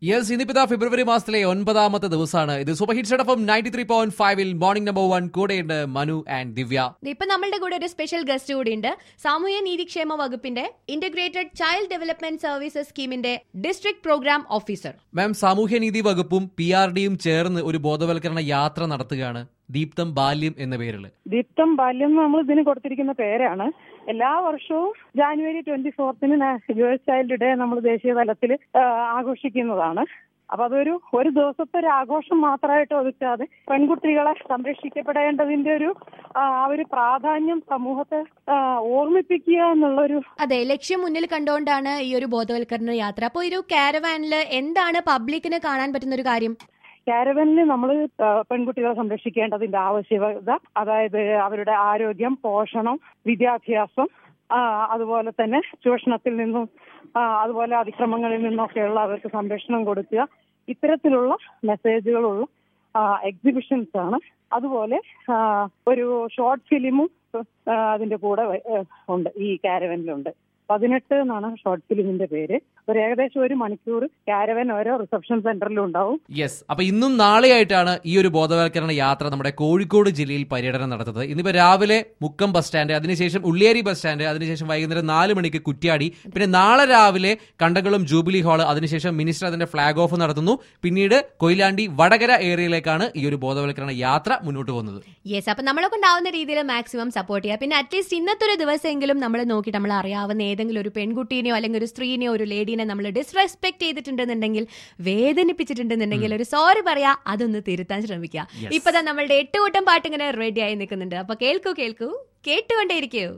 yes ഇന്നിപ്പിതാ ഫെബ്രുവരി മാസത്തിലെ ഒൻപതാമത്തെ ദിവസമാണ് ഇത് super hit shed F ninety three point ഫൈവിൽ മോർണിംഗ് നമ്പർ വൺ കൂടെയുണ്ട് മനു ആൻഡ് ദിവ്യ ഇപ്പൊ നമ്മളുടെ കൂടെ ഒരു സ്പെഷ്യൽ ഗസ്റ്റ് കൂടി ഉണ്ട് സാമൂഹ്യ നീതിക്ഷേമ വകുപ്പിന്റെ ഇന്റഗ്രേറ്റഡ് ചൈൽഡ് ഡെവലപ്മെന്റ് സർവീസസ് സ്കീമിന്റെ ഡിസ്ട്രിക്ട് പ്രോഗ്രാം ഓഫീസർ മാം സാമൂഹ്യനീതി വകുപ്പും പി ആർ ഡിയും ചേർന്ന് ഒരു ബോധവൽക്കരണ യാത്ര നടത്തുകയാണ് ദീപ്തം ബാല്യം എന്ന പേരിൽ ദീപ്തം ബാല്യം എന്ന് നമ്മൾ ഇതിന് കൊടുത്തിരിക്കുന്ന പേരാണ് എല്ലാ വർഷവും ജാനുവരി ട്വന്റി ഫോർത്തിന് യു എസ് ചൈൽഡ് ഡേ നമ്മൾ ദേശീയ തലത്തിൽ ആഘോഷിക്കുന്നതാണ് അപ്പൊ അതൊരു ഒരു ദിവസത്തെ ഒരു ആഘോഷം മാത്രമായിട്ട് ഒതുക്കാതെ പെൺകുട്ടികളെ സംരക്ഷിക്കപ്പെടേണ്ടതിന്റെ ഒരു ആ ആ ഒരു പ്രാധാന്യം സമൂഹത്തെ ആ, ഓർമ്മിപ്പിക്കുക എന്നുള്ളൊരു അതെ ലക്ഷ്യം മുന്നിൽ കണ്ടുകൊണ്ടാണ് ഈ ഒരു ബോധവൽക്കരണ യാത്ര അപ്പോൾ ഒരു കാരവാനിൽ എന്താണ് പബ്ലിക്കിന് കാണാൻ പറ്റുന്ന ഒരു കാര്യം കാരവനിൽ നമ്മൾ പെൺകുട്ടികളെ സംരക്ഷിക്കേണ്ടതിന്റെ ആവശ്യകത അതായത് അവരുടെ ആരോഗ്യം പോഷണം വിദ്യാഭ്യാസം ആ, അതുപോലെ തന്നെ ചൂഷണത്തിൽ നിന്നും ആ, അതുപോലെ അതിക്രമങ്ങളിൽ നിന്നൊക്കെയുള്ള അവർക്ക് സംരക്ഷണം കൊടുക്കുക ഇത്തരത്തിലുള്ള മെസ്സേജുകളുള്ള എക്സിബിഷൻസ് ആണ് അതുപോലെ ആ, ഒരു ഷോർട്ട് ഫിലിമും ആ, അതിന്റെ കൂടെ വ- ഏ, ഉണ്ട് ഈ കാരവനിലുണ്ട് പതിനെട്ട് എന്നാണ് ഷോർട്ട് ഫിലിമിന്റെ പേര് ഒരു ഏകദേശം ഒരു മണിക്കൂർ കാരവൻ ഓരോ റിസപ്ഷൻ സെന്ററിലും ഉണ്ടാവും യെസ് അപ്പൊ ഇന്നും നാളെയായിട്ടാണ് ഈ ഒരു ബോധവൽക്കരണ യാത്ര നമ്മുടെ കോഴിക്കോട് ജില്ലയിൽ പര്യടനം നടത്തുന്നത് ഇന്നിപ്പോ രാവിലെ മുക്കം ബസ് സ്റ്റാൻഡ് അതിനുശേഷം ഉള്ളിയേരി ബസ് സ്റ്റാൻഡ് അതിനുശേഷം വൈകുന്നേരം നാല് മണിക്ക് കുറ്റ്യാടി പിന്നെ നാളെ രാവിലെ കണ്ടകുളം ജൂബിലി ഹാള് അതിനുശേഷം മിനിസ്റ്റർ അതിന്റെ ഫ്ളാഗ് ഓഫ് നടത്തുന്നു പിന്നീട് കൊയിലാണ്ടി വടകര ഏരിയയിലേക്കാണ് ഈ ഒരു ബോധവൽക്കരണ യാത്ര മുന്നോട്ട് പോകുന്നത് യെസ് അപ്പൊ നമ്മളെ കൊണ്ടാവുന്ന രീതിയിൽ മാക്സിമം സപ്പോർട്ട് ചെയ്യുക പിന്നെ അറ്റ്ലീസ്റ്റ് ഇന്നത്തെ ഒരു ദിവസമെങ്കിലും നമ്മൾ നോക്കിയിട്ട് നമ്മൾ അറിയാവുന്ന ഏതെങ്കിലും ഒരു പെൺകുട്ടീനെയോ അല്ലെങ്കിൽ ഒരു സ്ത്രീനെയോ ഒരു ലേഡീനെ നമ്മൾ ഡിസ്റെസ്പെക്ട് ചെയ്തിട്ടുണ്ടെന്നുണ്ടെങ്കിൽ വേദനിപ്പിച്ചിട്ടുണ്ടെന്നുണ്ടെങ്കിൽ ഒരു സോറി പറയാ അതൊന്ന് തിരുത്താൻ ശ്രമിക്കുക ഇപ്പൊ നമ്മളുടെ എട്ട് കൂട്ടം പാട്ട് ഇങ്ങനെ റെഡി ആയി നിൽക്കുന്നുണ്ട് അപ്പൊ കേൾക്കൂ കേൾക്കൂ കേട്ടുകൊണ്ടേയിരിക്കൂ